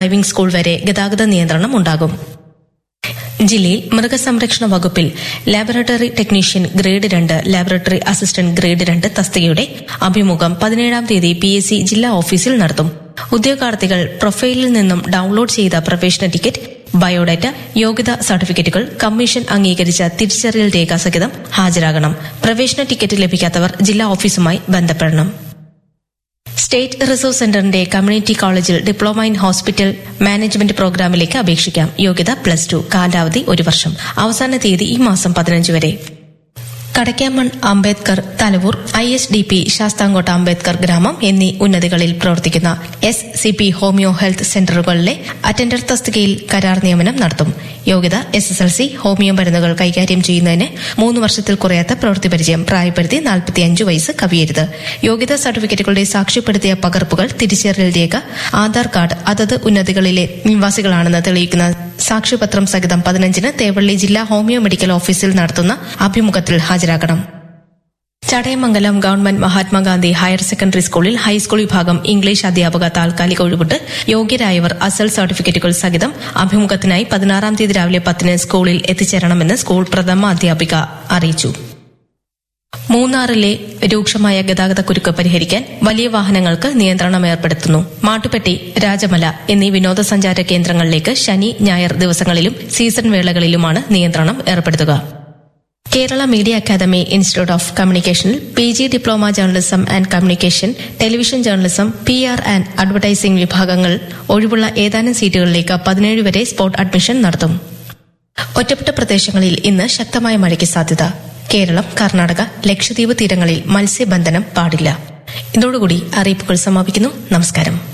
driving school വരെ ഗതാഗത നിയന്ത്രണം ഉണ്ടാകും ജില്ലയിൽ മൃഗസംരക്ഷണ വകുപ്പിൽ ലാബറട്ടറി ടെക്നീഷ്യൻ ഗ്രേഡ് രണ്ട് ലാബറട്ടറി അസിസ്റ്റന്റ് ഗ്രേഡ് രണ്ട് തസ്തികയുടെ അഭിമുഖം പതിനേഴാം തീയതി പി എസ് സി ജില്ലാ ഓഫീസിൽ നടത്തും ഉദ്യോഗാർത്ഥികൾ പ്രൊഫൈലിൽ നിന്നും ഡൌൺലോഡ് ചെയ്ത പ്രവേശന ടിക്കറ്റ് ബയോഡാറ്റ യോഗ്യതാ സർട്ടിഫിക്കറ്റുകൾ കമ്മീഷൻ അംഗീകരിച്ച തിരിച്ചറിയൽ രേഖ സഹിതം ഹാജരാകണം പ്രവേശന ടിക്കറ്റ് ലഭിക്കാത്തവർ ജില്ലാ ഓഫീസുമായി ബന്ധപ്പെടണം സ്റ്റേറ്റ് റിസർവ് സെന്ററിന്റെ കമ്മ്യൂണിറ്റി കോളേജിൽ ഡിപ്ലോമ ഇൻ ഹോസ്പിറ്റൽ മാനേജ്മെന്റ് പ്രോഗ്രാമിലേക്ക് അപേക്ഷിക്കാം യോഗ്യത പ്ലസ് ടു കാലാവധി ഒരു വർഷം അവസാന തീയതി ഈ മാസം പതിനഞ്ച് വരെ Kadakkamon Ambedkar Thalavoor I S D P Sasthamkotta Ambedkar ഗ്രാമം എന്നീ ഉന്നതികളിൽ പ്രവർത്തിക്കുന്ന S C P homeo health സെന്ററുകളിലെ അറ്റൻഡർ തസ്തികയിൽ കരാർ നിയമനം നടത്തും യോഗ്യത S S L C homeo മരുന്നുകൾ കൈകാര്യം ചെയ്യുന്നതിന് മൂന്ന് വർഷത്തിൽ കുറയാത്ത പ്രവൃത്തി പരിചയം പ്രായപരിധി നാൽപ്പത്തിയഞ്ച് വയസ്സ് കവിയരുത് യോഗ്യതാ സർട്ടിഫിക്കറ്റുകളുടെ സാക്ഷ്യപ്പെടുത്തിയ പകർപ്പുകൾ തിരിച്ചറിയൽ രേഖ ആധാർ കാർഡ് അതത് ഉന്നതികളിലെ നിവാസികളാണെന്ന് തെളിയിക്കുന്ന സാക്ഷ്യപത്രം സഹിതം പതിനഞ്ചിന് തേവള്ളി ജില്ലാ ഹോമിയോ മെഡിക്കൽ ഓഫീസിൽ നടത്തുന്ന അഭിമുഖത്തിൽ ഹാജരാകണം Chadayamangalam government Mahatma Gandhi higher secondary സ്കൂളിൽ ഹൈസ്കൂൾ വിഭാഗം ഇംഗ്ലീഷ് അധ്യാപക താൽക്കാലിക ഒഴിവിട്ട് യോഗ്യരായവർ അസൽ സർട്ടിഫിക്കറ്റുകൾ സഹിതം അഭിമുഖത്തിനായി പതിനാറാം തീയതി രാവിലെ പത്തിന് സ്കൂളിൽ എത്തിച്ചേരണമെന്ന് സ്കൂൾ പ്രഥമ അധ്യാപിക അറിയിച്ചു മൂന്നാറിലെ രൂക്ഷമായ ഗതാഗതക്കുരുക്ക് പരിഹരിക്കാൻ വലിയ വാഹനങ്ങൾക്ക് നിയന്ത്രണം ഏർപ്പെടുത്തുന്നു മാട്ടുപ്പെട്ടി രാജമല എന്നീ വിനോദസഞ്ചാര കേന്ദ്രങ്ങളിലേക്ക് ശനി ഞായർ ദിവസങ്ങളിലും സീസൺ വേളകളിലുമാണ് നിയന്ത്രണം ഏർപ്പെടുത്തുക Kerala media academy institute of കമ്മ്യൂണിക്കേഷനിൽ P G diploma journalism and communication television journalism P R and advertising വിഭാഗങ്ങൾ ഒഴിവുള്ള ഏതാനും സീറ്റുകളിലേക്ക് പതിനേഴ് വരെ സ്പോട്ട് അഡ്മിഷൻ നടത്തും ഒറ്റപ്പെട്ട പ്രദേശങ്ങളിൽ ഇന്ന് ശക്തമായ മഴയ്ക്ക് സാധ്യത കേരളം കർണാടക ലക്ഷദ്വീപ് തീരങ്ങളിൽ മത്സ്യബന്ധനം പാടില്ല ഇതോടുകൂടി അറിയിപ്പുകൾ സമാപിക്കുന്നു നമസ്കാരം